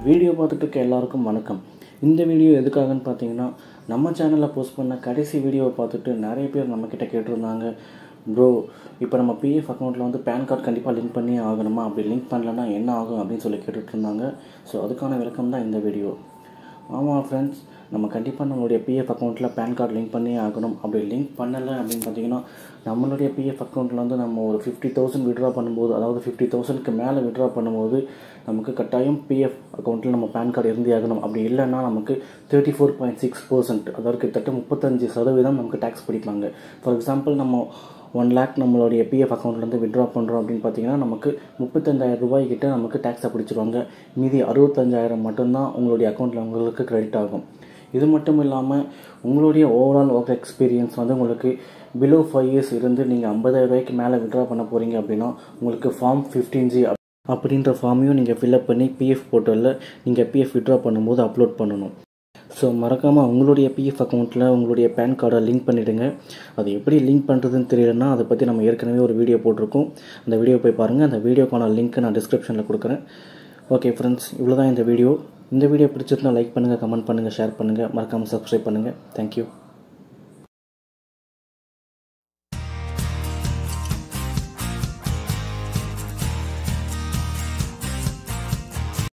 video பார்த்துட்டு இருக்க எல்லாருக்கும் வணக்கம் இந்த வீடியோ எதுக்காகன்னு பார்த்தீங்கன்னா நம்ம சேனலில் போஸ்ட் பண்ண கடைசி வீடியோவை பார்த்துட்டு நிறைய பேர் நம்மக்கிட்ட கேட்டிருந்தாங்க ப்ரோ இப்போ நம்ம பிஎஃப் அக்கௌண்ட்டில் வந்து பேன் கார்டு கண்டிப்பாக லிங்க் பண்ணியே ஆகணுமா அப்படி லிங்க் பண்ணலன்னா என்ன ஆகும் அப்படின்னு சொல்லி கேட்டுட்டு இருந்தாங்க ஸோ அதுக்கான விளக்கம் தான் இந்த வீடியோ ஆமாம் ஃப்ரெண்ட்ஸ் நம்ம கண்டிப்பாக நம்மளுடைய பிஎஃப் அக்கௌண்ட்டில் பேன் கார்டு லிங்க் பண்ணியே ஆகணும் அப்படி லிங்க் பண்ணலை அப்படின்னு பார்த்தீங்கன்னா நம்மளுடைய பிஎஃப் அக்கௌண்ட்டில் வந்து நம்ம ஒரு ஃபிஃப்டி தௌசண்ட் விட்ரா பண்ணும்போது அதாவது ஃபிஃப்டி தௌசண்ட்க்கு மேலே விட்ரா பண்ணும்போது நமக்கு கட்டாயம் பிஎஃப் அக்கௌண்ட்டில் நம்ம பேன் கார்டு இருந்தே ஆகணும் அப்படி இல்லைன்னா நமக்கு thirty four point six percent அதாவது கிட்டத்தட்ட முப்பத்தஞ்சு சதவீதம் நமக்கு டேக்ஸ் பிடிப்பாங்க ஃபார் எக்ஸாம்பிள் நம்ம ஒன் லேக் நம்மளுடைய பிஎஃப் அக்கௌண்ட்லேருந்து விட்ரா பண்ணுறோம் அப்படின்னு பார்த்தீங்கன்னா நமக்கு முப்பத்தஞ்சாயிரம் ரூபாய் கிட்ட நமக்கு டேக்ஸை பிடிச்சிருவாங்க மீதி அறுபத்தஞ்சாயிரம் மட்டும்தான் உங்களுடைய அக்கௌண்ட்டில் உங்களுக்கு கிரெடிட் ஆகும் இது மட்டும் இல்லாமல் உங்களுடைய ஓவரால் ஒர்க் எக்ஸ்பீரியன்ஸ் வந்து உங்களுக்கு பிலோ ஃபைவ் இயர்ஸ் இருந்து நீங்கள் ஐம்பதாயிரம் ரூபாய்க்கு மேலே விட்ரா பண்ண போகிறீங்க அப்படின்னா உங்களுக்கு ஃபார்ம் ஃபிஃப்டீன் ஜி அப்படின்ற ஃபார்மையும் நீங்கள் ஃபில்அப் பண்ணி பிஎஃப் போர்ட்டலில் நீங்கள் பிஎஃப் விட்ரா பண்ணும்போது அப்லோட் பண்ணணும் ஸோ மறக்காமல் உங்களுடைய பிஎஃப் அக்கௌண்ட்டில் உங்களுடைய பேன் கார்டை லிங்க் பண்ணிவிடுங்க அது எப்படி லிங்க் பண்ணுறதுன்னு தெரியலன்னா அதை பற்றி நம்ம ஏற்கனவே ஒரு வீடியோ போட்டிருக்கோம் அந்த வீடியோ போய் பாருங்கள் அந்த வீடியோக்கான லிங்க் நான் டிஸ்கிரிப்ஷனில் கொடுக்குறேன் ஓகே ஃப்ரெண்ட்ஸ் இவ்வளோ தான் இந்த வீடியோ இந்த வீடியோ பிடிச்சிருந்தா லைக் பண்ணுங்கள் கமெண்ட் பண்ணுங்கள் ஷேர் பண்ணுங்கள் மறக்காமல் சப்ஸ்கிரைப் பண்ணுங்கள் தேங்க்யூ